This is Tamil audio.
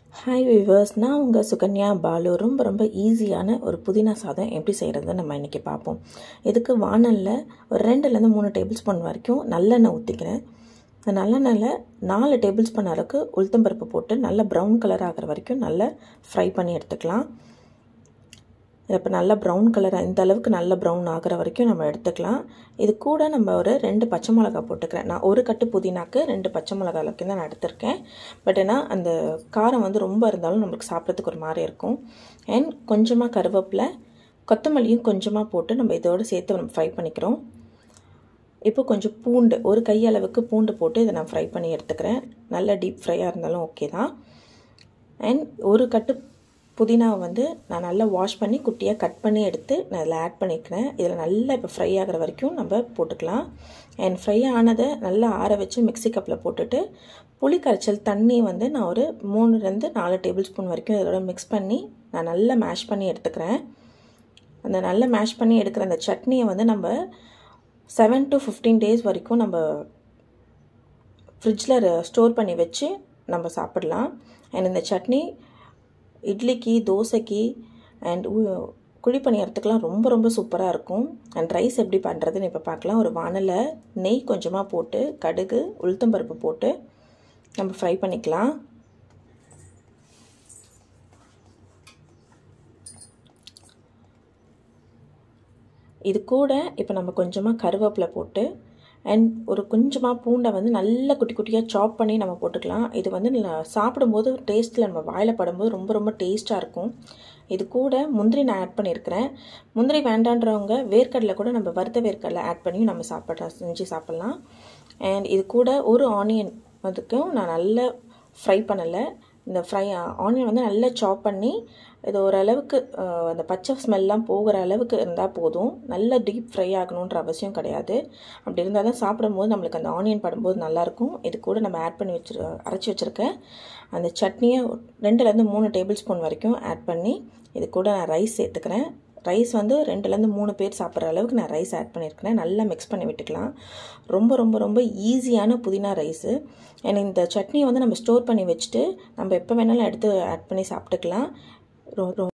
ஹாய் விவர்ஸ் நான் உங்கள் சுகன்யா பாலு ரொம்ப ரொம்ப ஈஸியான ஒரு புதினா சாதம் எப்படி செய்கிறதுன்னு நம்ம இன்றைக்கி பார்ப்போம் இதுக்கு வானலில் ஒரு ரெண்டுலேருந்து மூணு டேபிள் ஸ்பூன் வரைக்கும் நல்லெண்ணெய் ஊற்றிக்கிறேன் இந்த நல்லெண்ணெயில் நாலு டேபிள் ஸ்பூன் அளவுக்கு உளுத்தம்பருப்பு போட்டு நல்ல ப்ரௌன் கலர் ஆகிற வரைக்கும் நல்லா ஃப்ரை பண்ணி எடுத்துக்கலாம் இப்போ நல்லா ப்ரௌன் கலர் இந்த அளவுக்கு நல்ல ப்ரௌன் ஆகிற வரைக்கும் நம்ம எடுத்துக்கலாம் இது கூட நம்ம ஒரு ரெண்டு பச்சை மிளகா போட்டுக்கிறேன் நான் ஒரு கட்டு புதினாக்கு ரெண்டு பச்சை மிளகா அளவுக்கு தான் நான் எடுத்திருக்கேன் பட் ஏன்னா அந்த காரம் வந்து ரொம்ப இருந்தாலும் நம்மளுக்கு சாப்பிட்றதுக்கு ஒரு மாதிரி இருக்கும் அண்ட் கொஞ்சமாக கருவேப்பிலை கொத்தமல்லியும் கொஞ்சமாக போட்டு நம்ம இதோடு சேர்த்து நம்ம ஃப்ரை பண்ணிக்கிறோம் இப்போ கொஞ்சம் பூண்டு ஒரு கையளவுக்கு பூண்டு போட்டு இதை நான் ஃப்ரை பண்ணி எடுத்துக்கிறேன் நல்ல டீப் ஃப்ரையாக இருந்தாலும் ஓகே தான் அண்ட் ஒரு கட்டு புதினாவை வந்து நான் நல்லா வாஷ் பண்ணி குட்டியாக கட் பண்ணி எடுத்து நான் இதில் ஆட் பண்ணிக்கிறேன் இதில் நல்லா இப்போ ஃப்ரை ஆகிற வரைக்கும் நம்ம போட்டுக்கலாம் அண்ட் ஃப்ரை ஆனதை நல்லா ஆற வச்சு மிக்சி கப்பில் போட்டுட்டு புளி கரைச்சல் தண்ணி வந்து நான் ஒரு மூணுலேருந்து நாலு டேபிள் ஸ்பூன் வரைக்கும் இதோட மிக்ஸ் பண்ணி நான் நல்லா மேஷ் பண்ணி எடுத்துக்கிறேன் அந்த நல்லா மேஷ் பண்ணி எடுக்கிற அந்த சட்னியை வந்து நம்ம செவன் டு ஃபிஃப்டீன் டேஸ் வரைக்கும் நம்ம ஃப்ரிட்ஜில் ஸ்டோர் பண்ணி வச்சு நம்ம சாப்பிடலாம் அண்ட் இந்த சட்னி இட்லிக்கு தோசைக்கு அண்ட் குழி பணியாரத்துக்கெலாம் ரொம்ப ரொம்ப சூப்பராக இருக்கும் அண்ட் ரைஸ் எப்படி பண்ணுறதுன்னு இப்போ பார்க்கலாம் ஒரு வானலை நெய் கொஞ்சமாக போட்டு கடுகு உளுத்தம்பருப்பு போட்டு நம்ம ஃப்ரை பண்ணிக்கலாம் இது கூட இப்போ நம்ம கொஞ்சமாக கருவேப்பிலை போட்டு அண்ட் ஒரு கொஞ்சமாக பூண்டை வந்து நல்லா குட்டி குட்டியாக சாப் பண்ணி நம்ம போட்டுக்கலாம் இது வந்து சாப்பிடும்போது டேஸ்ட்டில் நம்ம வாயில் படும்போது ரொம்ப ரொம்ப டேஸ்ட்டாக இருக்கும் இது கூட முந்திரி நான் ஆட் பண்ணியிருக்கிறேன் முந்திரி வேண்டான்றவங்க வேர்க்கடலை கூட நம்ம வறுத்த வேர்க்கடலை ஆட் பண்ணி நம்ம சாப்பிட்ற செஞ்சு சாப்பிட்லாம் அண்ட் இது கூட ஒரு ஆனியன் அதுக்கும் நான் நல்லா ஃப்ரை பண்ணலை இந்த ஃப்ரை ஆனியன் வந்து நல்லா சாப் பண்ணி இது ஓரளவுக்கு அந்த பச்சை ஸ்மெல்லாம் போகிற அளவுக்கு இருந்தால் போதும் நல்லா டீப் ஃப்ரை ஆகணுன்ற அவசியம் கிடையாது அப்படி இருந்தால் தான் சாப்பிடும்போது நம்மளுக்கு அந்த ஆனியன் படும்போது நல்லாயிருக்கும் இது கூட நம்ம ஆட் பண்ணி வச்சு அரைச்சி வச்சுருக்க அந்த சட்னியை ரெண்டுலேருந்து மூணு டேபிள் ஸ்பூன் வரைக்கும் ஆட் பண்ணி இது கூட நான் ரைஸ் சேர்த்துக்கிறேன் ரைஸ் வந்து ரெண்டுலேருந்து மூணு பேர் சாப்பிட்ற அளவுக்கு நான் ரைஸ் ஆட் பண்ணியிருக்கிறேன் நல்லா மிக்ஸ் பண்ணி விட்டுக்கலாம் ரொம்ப ரொம்ப ரொம்ப ஈஸியான புதினா ரைஸு அண்ட் இந்த சட்னியை வந்து நம்ம ஸ்டோர் பண்ணி வச்சுட்டு நம்ம எப்போ வேணாலும் எடுத்து ஆட் பண்ணி சாப்பிட்டுக்கலாம்